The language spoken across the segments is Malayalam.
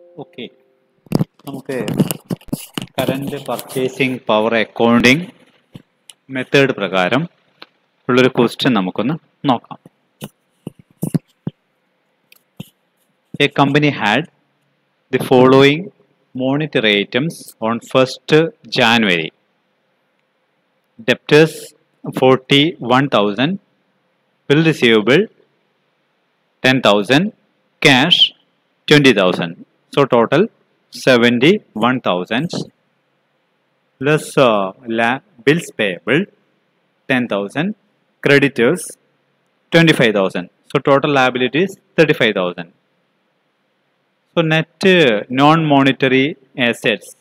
ഓക്കെ നമുക്ക് current purchasing power accounting method പ്രകാരം ഉള്ളൊരു ക്വസ്റ്റ്യൻ നമുക്കൊന്ന് നോക്കാം a company had the following monetary items on first January debtors forty one thousand bill receivable ten thousand cash twenty thousand so total 71000 plus uh, la- bills payable 10000 creditors 25000 so total liabilities 35000 so net uh, non monetary assets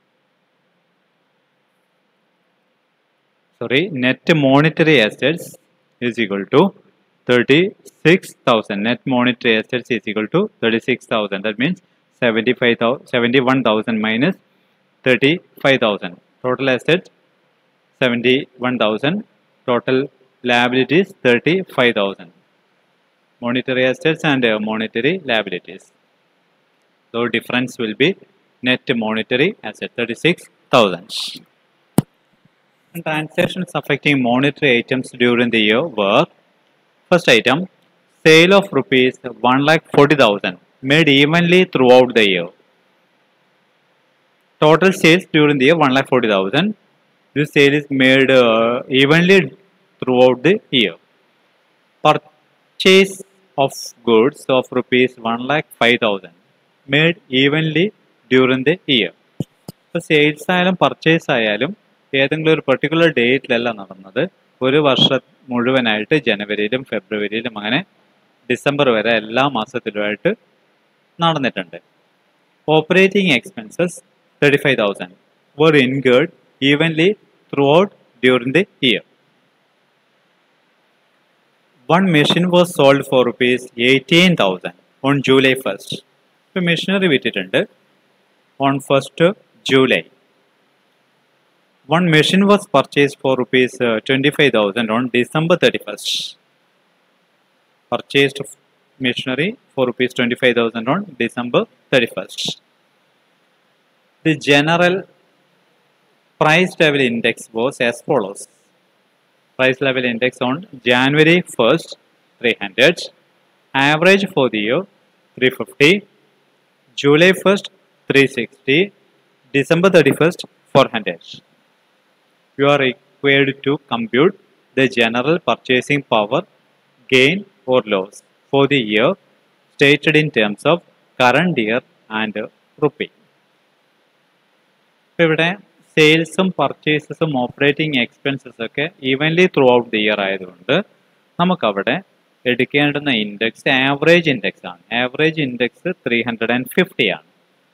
sorry net monetary assets is equal to 36000 net monetary assets is equal to 36000 that means 75,000 71,000 minus 35,000 total assets 71,000 total liabilities 35,000 monetary assets and uh, monetary liabilities so difference will be net monetary asset 36,000 and transactions affecting monetary items during the year were first item sale of rupees 1 lakh 40,000 made evenly throughout the year. Total sales during the year 1 lakh 40,000. This sale is made uh, evenly throughout the year. Purchase of goods of rupees 1 lakh 5,000 made evenly during the year. ഇപ്പോൾ സെയിൽസ് ആയാലും പർച്ചേസ് ആയാലും ഏതെങ്കിലും ഒരു പെർട്ടിക്കുലർ ഡേറ്റിലല്ല നടന്നത് ഒരു വർഷം മുഴുവനായിട്ട് ജനുവരിയിലും ഫെബ്രുവരിയിലും അങ്ങനെ ഡിസംബർ വരെ എല്ലാ മാസത്തിലുമായിട്ട് നടന്നിട്ടുണ്ട് operating expenses thirty five thousand were incurred evenly throughout during the year one machine was sold for rupees eighteen thousand on July first ഇപ്പോൾ മെഷീനറി വിറ്റിട്ടുണ്ട് on first July one machine was purchase for rupees twenty five thousand on December thirty first purchased machinery for rupees 25,000 on December 31st. The general price level index was as follows. Price level index on January 1st 300, average for the year 350, July 1st 360, December 31st 400. You are required to compute the general purchasing power gain or loss for the year stated in terms of current year and rupee. ഇപ്പോൾ ഇവിടെ സെയിൽസും പർച്ചേസസും ഓപ്പറേറ്റിംഗ് എക്സ്പെൻസസ് ഒക്കെ evenly throughout the year ആയതുകൊണ്ട് നമുക്കവിടെ എടുക്കേണ്ടുന്ന ഇൻഡെക്സ് ആവറേജ് ഇൻഡെക്സ് ആണ് average index three hundred and fifty ആണ്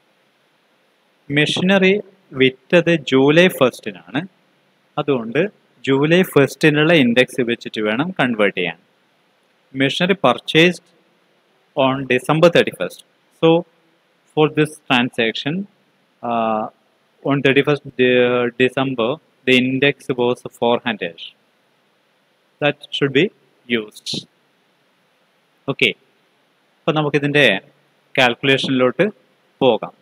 മെഷീനറി വിറ്റത് ജൂലൈ ഫസ്റ്റിനാണ് അതുകൊണ്ട് ജൂലൈ ഫസ്റ്റിനുള്ള ഇൻഡെക്സ് വെച്ചിട്ട് വേണം കൺവേർട്ട് ചെയ്യാൻ machinery purchased on December 31st. So, for this transaction, uh, on 31st de- December, the index was 400. That should be used. Okay അപ്പോൾ നമുക്കിതിൻ്റെ കാൽക്കുലേഷനിലോട്ട് പോകാം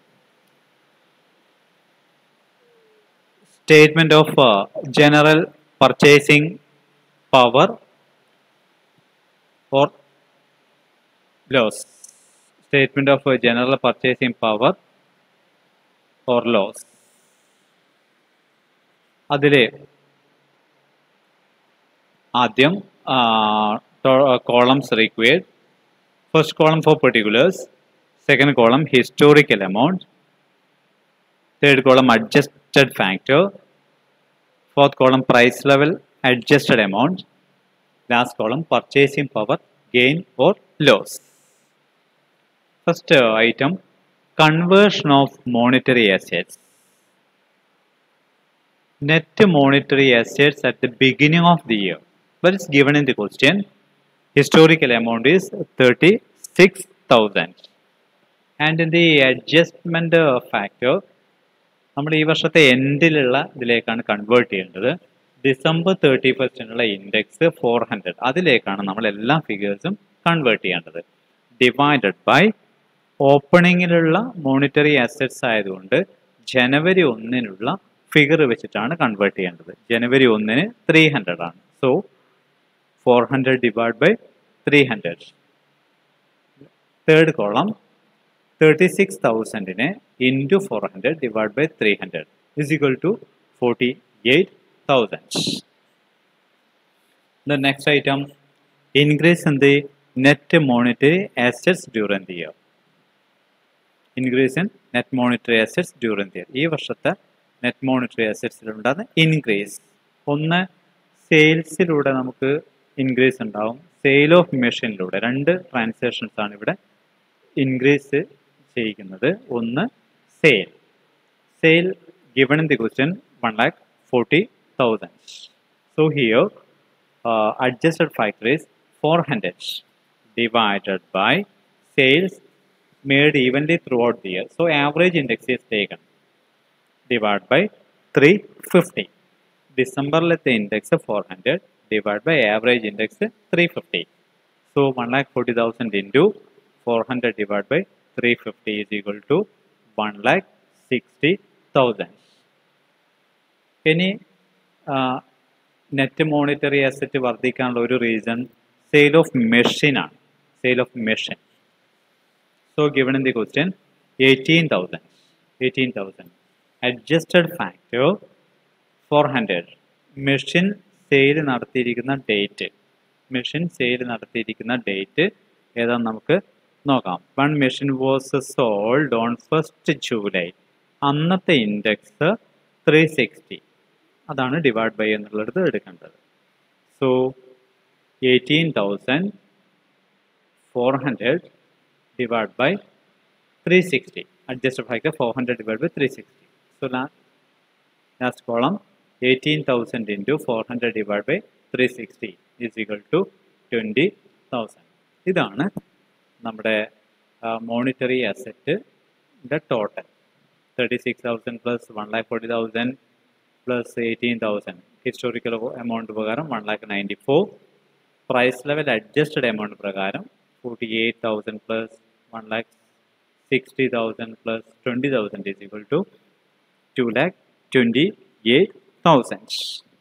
statement of general purchasing power or loss statement of uh, general purchasing power or loss അതിൽ ആദ്യം columns required first column for particulars second column historical amount third column adjusted factor fourth column price level adjusted amount last column purchasing power gain or loss first uh, item conversion of monetary assets net monetary assets at the beginning of the year well it's given in the question historical amount is 36000 and in the adjustment uh, factor നമ്മൾ ഈ വർഷത്തെ എൻഡിലുള്ള ഇതിലേക്കാണ് കൺവേർട്ട് ചെയ്യേണ്ടത് ഡിസംബർ തേർട്ടി ഫസ്റ്റിനുള്ള ഇൻഡെക്സ് ഫോർ ഹൺഡ്രഡ് അതിലേക്കാണ് നമ്മൾ എല്ലാ ഫിഗേഴ്സും കൺവേർട്ട് ചെയ്യേണ്ടത് ഡിവൈഡഡ് ബൈ ഓപ്പണിങ്ങിലുള്ള മോണിറ്ററി അസറ്റ്സ് ആയതുകൊണ്ട് ജനുവരി ഒന്നിനുള്ള ഫിഗർ വെച്ചിട്ടാണ് കൺവേർട്ട് ചെയ്യേണ്ടത് ജനുവരി ഒന്നിന് ത്രീ ഹൺഡ്രഡ് ആണ് so four hundred divide by three hundred third column thirty six തൗസൻഡിനെ into four hundred divide by three hundred is equal to forty eight thousand The next item, increase in the net monetary assets during the year. Increase in net monetary assets during the year. ഈ വർഷത്തെ നെറ്റ് മോണിറ്ററി അസറ്റ്സിലുണ്ടാകുന്ന ഇൻക്രീസ് ഒന്ന് സെയിൽസിലൂടെ നമുക്ക് ഇൻക്രീസ് ഉണ്ടാവും സെയിൽ ഓഫ് മെഷീനിലൂടെ രണ്ട് ട്രാൻസാക്ഷൻസ് ആണ് ഇവിടെ ഇൻക്രീസ് ചെയ്യിക്കുന്നത് ഒന്ന് sale sale given in the question one lakh forty thousand so here uh, adjusted factor is 400 divided by sales made evenly throughout the year. So average index is taken divided by 350. ഡിസംബറിലത്തെ index four hundred divide by average index three fifty so one lakh forty thousand into four hundred divide by three fifty is equal to one lakh sixty thousand ഇനി നെറ്റ് മോണിറ്ററി അസറ്റ് വർദ്ധിക്കാനുള്ള ഒരു റീസൺ സെയിൽ ഓഫ് മെഷീൻ ആണ് sale of machine so given in the question eighteen thousand eighteen thousand adjusted factor four hundred machine sale നടത്തിയിരിക്കുന്ന ഡേറ്റ് മെഷീൻ സെയിൽ നടത്തിയിരിക്കുന്ന ഡേറ്റ് ഏതാണെന്ന് നമുക്ക് നോക്കാം one machine was sold on first July അന്നത്തെ ഇൻഡെക്സ് ത്രീ സിക്സ്റ്റി അതാണ് ഡിവൈഡ് ബൈ എന്നുള്ളത് എടുക്കേണ്ടത് so eighteen thousand four hundred divide by three sixty adjust factor four hundred divide by three sixty so last column eighteen thousand into four hundred divide by three sixty is equal to twenty thousand ഇതാണ് നമ്മുടെ മോണിറ്ററി അസറ്റിൻ്റെ total thirty six thousand plus one lakh forty thousand plus eighteen thousand historical amount പ്രകാരം one lakh ninety four price level adjusted amount പ്രകാരം forty eight thousand plus one lakh sixty thousand plus twenty thousand is equal to two lakh twenty eight thousand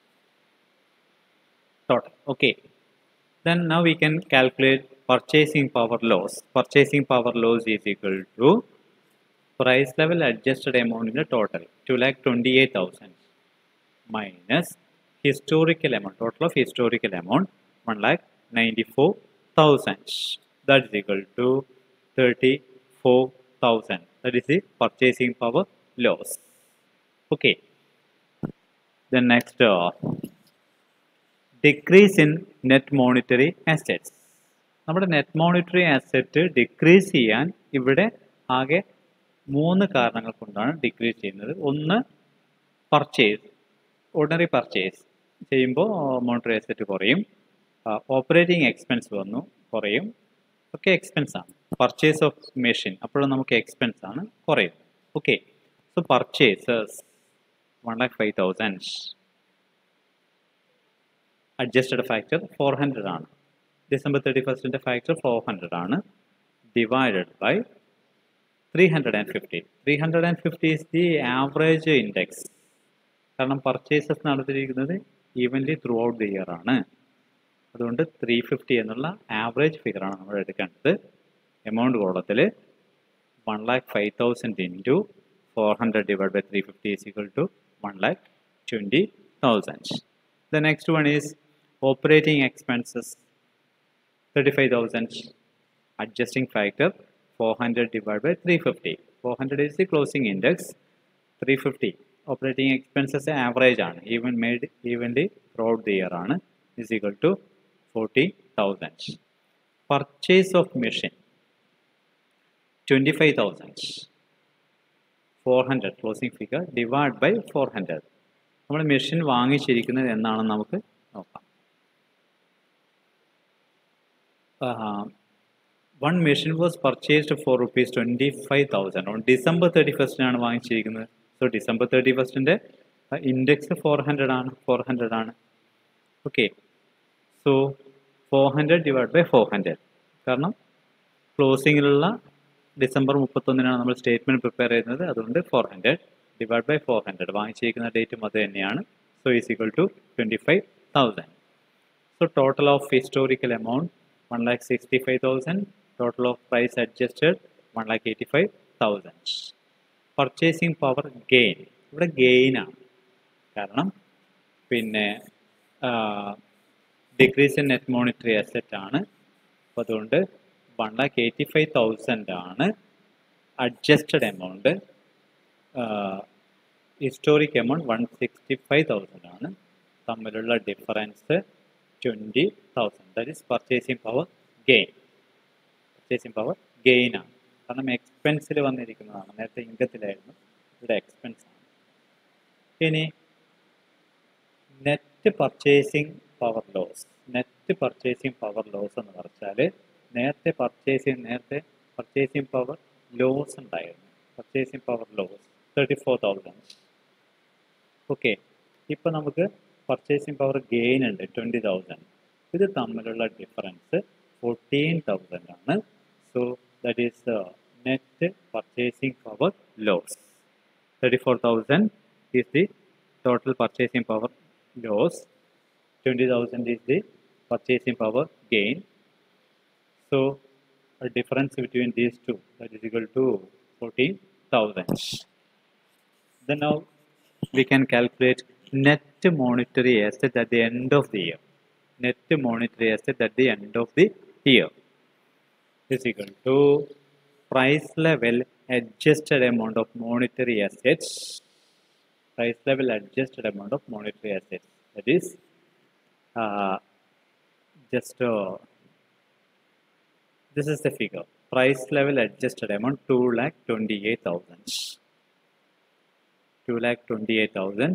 total okay then now we can calculate purchasing power loss purchasing power loss is equal to price level adjusted amount in the total 2 lakh 28000 minus historical amount total of historical amount 1 lakh 94000 that is equal to 34000 that is the purchasing power loss okay then next uh, decrease in net monetary assets നമ്മുടെ നെറ്റ് മോണിറ്ററി അസറ്റ് ഡിക്രീസ് ചെയ്യാൻ ഇവിടെ ആകെ മൂന്ന് കാരണങ്ങൾ കൊണ്ടാണ് ഡിക്രീസ് ചെയ്യുന്നത് ഒന്ന് പർച്ചേസ് ഓർഡിനറി പർച്ചേസ് ചെയ്യുമ്പോൾ മോണിറ്ററി അസറ്റ് കുറയും ഓപ്പറേറ്റിംഗ് എക്സ്പെൻസ് വന്നു കുറയും ഒക്കെ എക്സ്പെൻസ് ആണ് പർച്ചേസ് ഓഫ് മെഷീൻ അപ്പോഴും നമുക്ക് എക്സ്പെൻസ് ആണ് കുറയും okay so purchases one lakh five thousand adjusted factor four hundred ആണ് ഡിസംബർ തേർട്ടി ഫസ്റ്റിൻ്റെ ഫാക്ടർ ഫോർ ഹൺഡ്രഡ് ആണ് divided by three hundred and fifty three hundred and fifty is the average index കാരണം പർച്ചേസസ് നടത്തിയിരിക്കുന്നത് evenly throughout the year ആണ് അതുകൊണ്ട് ത്രീ ഫിഫ്റ്റി എന്നുള്ള ആവറേജ് ഫിഗറാണ് നമ്മൾ എടുക്കേണ്ടത് എമൗണ്ട് കോളത്തിൽ one lakh five thousand into four hundred divide by three fifty is equal to one lakh twenty thousand The next one is operating expenses 35,000 adjusting factor 400 divided by 350 400 is the closing index 350 operating expenses average ആണ് even made evenly throughout the year ആണ് is equal to 40,000 purchase of machine 25,000 400 closing figure divide by 400 നമ്മൾ മെഷീൻ വാങ്ങിച്ചിരിക്കുന്നത് എന്നാണെന്ന് നമുക്ക് നോക്കാം one machine was purchased for rupees twenty five thousand on December thirty ഫസ്റ്റിനാണ് വാങ്ങിച്ചിരിക്കുന്നത് സോ ഡിസംബർ തേർട്ടി ഫസ്റ്റിൻ്റെ ഇൻഡെക്സ് ഫോർ ഹൺഡ്രഡ് ആണ് ഫോർ ഹൺഡ്രഡ് ആണ് okay so four hundred divide by four hundred കാരണം ക്ലോസിങ്ങിലുള്ള ഡിസംബർ മുപ്പത്തൊന്നിനാണ് നമ്മൾ സ്റ്റേറ്റ്മെന്റ് പ്രിപ്പയർ ചെയ്യുന്നത് അതുകൊണ്ട് four hundred divide by four hundred വാങ്ങിച്ചിരിക്കുന്ന ഡേറ്റും അത് തന്നെയാണ് so is equal to twenty five thousand so total of historical amount one lakh sixty five thousand total of price adjusted one lakh eighty five thousand purchasing power gain ഇവിടെ ഗെയിനാണ് കാരണം പിന്നെ decrease in net monetary asset ആണ് അപ്പോൾ അതുകൊണ്ട് one lakh eighty five thousand ആണ് adjusted amount historic amount one sixty five thousand ആണ് തമ്മിലുള്ള difference twenty thousand that is purchasing power gain purchasing power gain ആണ് കാരണം എക്സ്പെൻസിൽ വന്നിരിക്കുന്നതാണ് നേരത്തെ ഇൻകത്തിലായിരുന്നു ഇവിടെ എക്സ്പെൻസ് ആണ് ഇനി net purchasing power loss net purchasing power loss എന്ന് പറഞ്ഞാൽ നേരത്തെ പർച്ചേസിങ് നേരത്തെ പർച്ചേസിങ് പവർ ലോസ് ഉണ്ടായിരുന്നു purchasing power loss thirty four thousand okay ഇപ്പോൾ നമുക്ക് പർച്ചേസിങ് പവർ ഗെയിൻ ഉണ്ട് ട്വൻറ്റി തൗസൻഡ് ഇത് തമ്മിലുള്ള ഡിഫറൻസ് ഫോർട്ടീൻ തൗസൻഡ് ആണ് so that is net purchasing power loss thirty four thousand is the total purchasing power loss 20000 is the purchasing power gain so a difference between these two that is equal to 14000 then now we can calculate net monetary asset at the end of the year net monetary asset at the end of the year is equal to price level adjusted amount of monetary assets price level adjusted amount of monetary assets. That is uh, just uh, this is the figure. Price level adjusted amount two lakh twenty eight thousand. Two lakh twenty eight thousand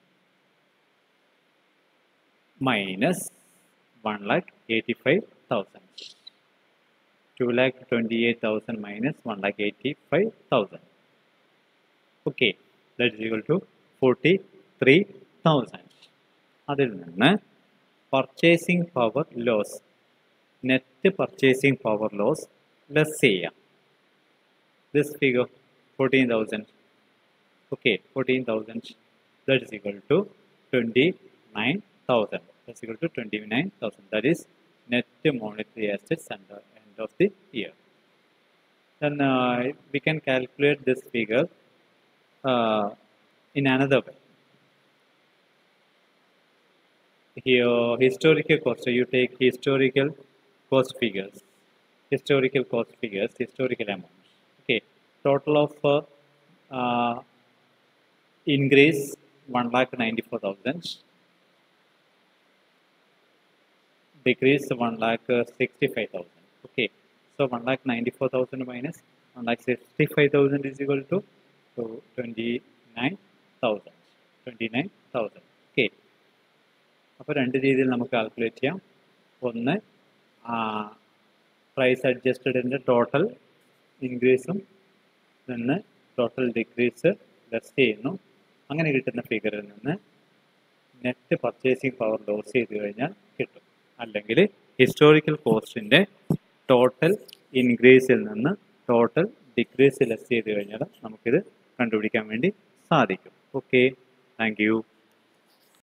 minus one lakh eighty five thousand. Two lakh twenty eight thousand minus one lakh eighty five thousand. Okay, that is equal to forty three thousand അതിൽ നിന്ന് purchasing power loss net purchasing power loss less ചെയ്യാം this figure fourteen thousand okay fourteen thousand that is equal to twenty nine thousand that equal to twenty nine thousand that is net monetary assets at the end of the year. Then uh, we can calculate this figure uh, in another way. Here, historical cost, so you take historical cost figures, historical cost figures, historical amounts. Okay, total of uh, uh, increase 1 lakh 94,000, decrease 1 lakh uh, 65,000. Okay, so 1 lakh 94,000 minus 1 lakh 65,000 is equal to so 29,000. 29,000. Okay. അപ്പോൾ രണ്ട് രീതിയിൽ നമുക്ക് കാൽക്കുലേറ്റ് ചെയ്യാം ഒന്ന് പ്രൈസ് അഡ്ജസ്റ്റഡിൻ്റെ ടോട്ടൽ ഇൻക്രീസും നിന്ന് ടോട്ടൽ ഡിക്രീസ് ലെസ് ചെയ്യുന്നു അങ്ങനെ കിട്ടുന്ന ഫിഗറിൽ നിന്ന് നെറ്റ് പർച്ചേസിങ് പവർ ലോസ് ചെയ്ത് കഴിഞ്ഞാൽ കിട്ടും അല്ലെങ്കിൽ ഹിസ്റ്റോറിക്കൽ കോസ്റ്റിൻ്റെ ടോട്ടൽ ഇൻക്രീസിൽ നിന്ന് ടോട്ടൽ ഡിക്രീസ് ലെസ് ചെയ്ത് കഴിഞ്ഞാൽ നമുക്കിത് കണ്ടുപിടിക്കാൻ വേണ്ടി സാധിക്കും ഓക്കെ താങ്ക് യു